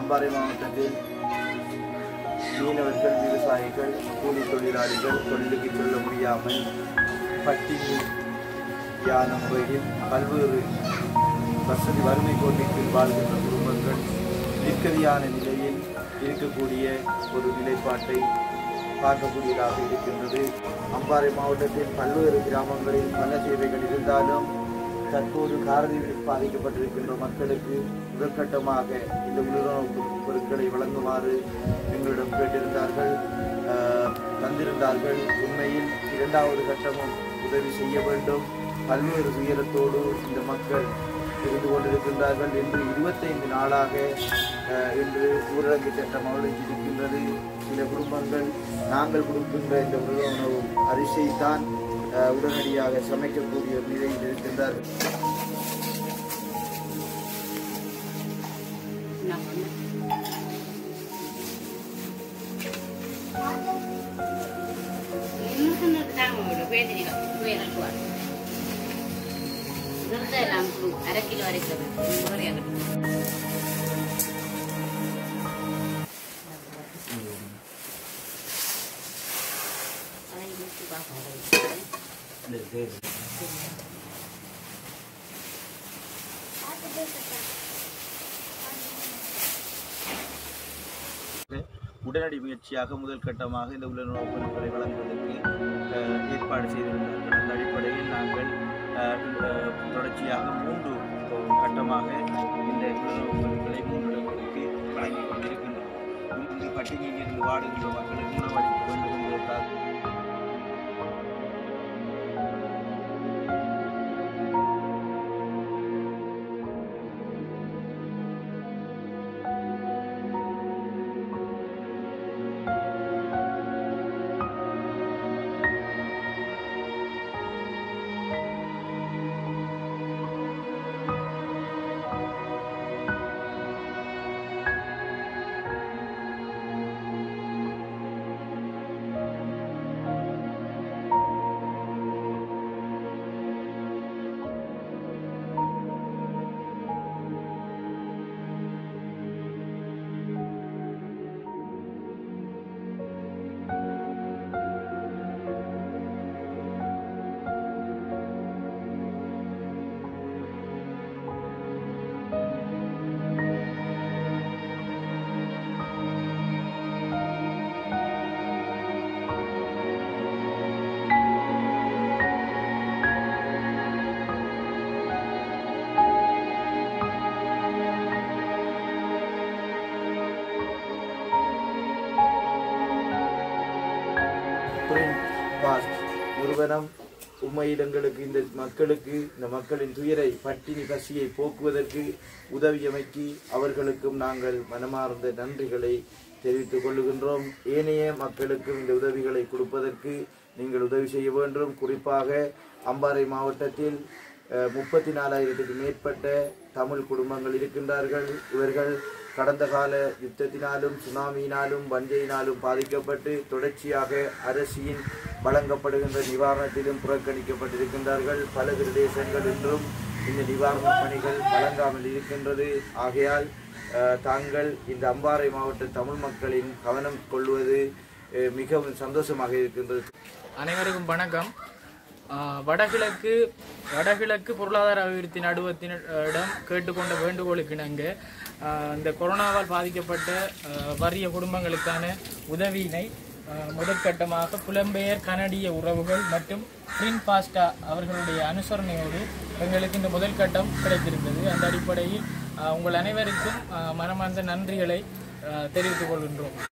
அம்பாறை மாவட்டத்தில் மீனவர்கள் விவசாயிகள் கூலி தொழிலாளிகள் தொழிலுக்கு செல்ல முடியாமல் பட்டினி யான முறையில் பல்வேறு வசதி வறுமை கோட்டிற்குள் வாழ்கின்ற குடும்பங்கள் நிற்கதியான நிலையில் இருக்கக்கூடிய ஒரு நிலைப்பாட்டை பார்க்கக்கூடியதாக இருக்கின்றது அம்பாறை மாவட்டத்தில் பல்வேறு கிராமங்களில் பல சேவைகள் இருந்தாலும் தற்போது காரணியில் பாதிக்கப்பட்டிருக்கின்ற மக்களுக்கு முதற்கட்டமாக இந்த உணவுப் பொருட்களை வழங்குமாறு எங்களிடம் கேட்டிருந்தார்கள் ஆஹ், தந்திருந்தார்கள் உண்மையில் இரண்டாவது கட்டமும் உதவி செய்ய வேண்டும் பல்வேறு துயரத்தோடு இந்த மக்கள் இருந்து கொண்டிருக்கின்றார்கள் என்று இருபத்தைந்து நாளாக அஹ், இன்று ஊரடங்கு சட்டம் அமலில் இருக்கின்றது சில குடும்பங்கள் நாங்கள் கொடுக்கின்ற இந்த உணவு உணவு அரிசியைத்தான் அஹ், உடனடியாக சமைக்கக்கூடிய ஒரு நிலையில் இருக்கின்றார்கள் அரை கிலோ அரைக்கிறது உடனடி முயற்சியாக முதல் கட்டமாக இந்த உலக பொருட்களை வழங்குவதற்கு அஹ், ஏற்பாடு செய்திருந்தார்கள் அந்த அடிப்படையில் நாங்கள் அஹ், இந்த தொடர்ச்சியாக மூன்று கட்டமாக இந்த உலக பொருட்களை மூன்று இடங்களுக்கு வழங்கிக் கொண்டிருக்கின்றோம் இங்கு பட்டினியில் இருந்து வாடுகின்ற மக்களுக்கு உணவளிக்க வேண்டும் என்பதற்காக பிரிண்ட் பாஸ்ட் நிறுவனம் உண்மையில் எங்களுக்கு இந்த மக்களுக்கு இந்த மக்களின் துயரை பட்டினி பசியை போக்குவதற்கு உதவியமைக்கு அவர்களுக்கும் நாங்கள் மனமார்ந்த நன்றிகளை தெரிவித்துக் கொள்ளுகின்றோம் ஏனைய மக்களுக்கும் இந்த உதவிகளை கொடுப்பதற்கு நீங்கள் உதவி செய்ய வேண்டும் குறிப்பாக அம்பாறை மாவட்டத்தில் முப்பத்தி நாலாயிரத்துக்கு மேற்பட்ட தமிழ் குடும்பங்கள் இருக்கின்றார்கள் இவர்கள் கடந்த கால யுத்தத்தினாலும் சுனாமியினாலும் வஞ்சையினாலும் பாதிக்கப்பட்டு தொடர்ச்சியாக அரசியின் வழங்கப்படுகின்ற நிவாரணத்திலும் புறக்கணிக்கப்பட்டிருக்கின்றார்கள் பல பிரதேசங்கள் இன்றும் இந்த நிவாரண பணிகள் வழங்காமல் இருக்கின்றது ஆகையால் அஹ், தாங்கள் இந்த அம்பாறை மாவட்ட தமிழ் மக்களின் கவனம் கொள்வது அஹ், மிகவும் சந்தோஷமாக இருக்கின்றது அனைவருக்கும் வணக்கம் ஆஹ் வடகிழக்கு வடகிழக்கு பொருளாதார அபிவிருத்தி நடுவத்தினிடம் கேட்டுக்கொண்ட வேண்டுகோளுக்கு இணங்க ஆஹ் இந்த கொரோனாவால் பாதிக்கப்பட்ட ஆஹ் வறிய குடும்பங்களுக்கான உதவியினை ஆஹ் முதற்கட்டமாக புலம்பெயர் கனடிய உறவுகள் மற்றும் பிரின் பாஸ்டா அவர்களுடைய அனுசரணையோடு எங்களுக்கு இந்த முதல் கட்டம் கிடைத்திருந்தது அந்த அடிப்படையில் ஆஹ் உங்கள் அனைவருக்கும் ஆஹ் மனமார்ந்த நன்றிகளை ஆஹ் தெரிவித்துக் கொள்கின்றோம்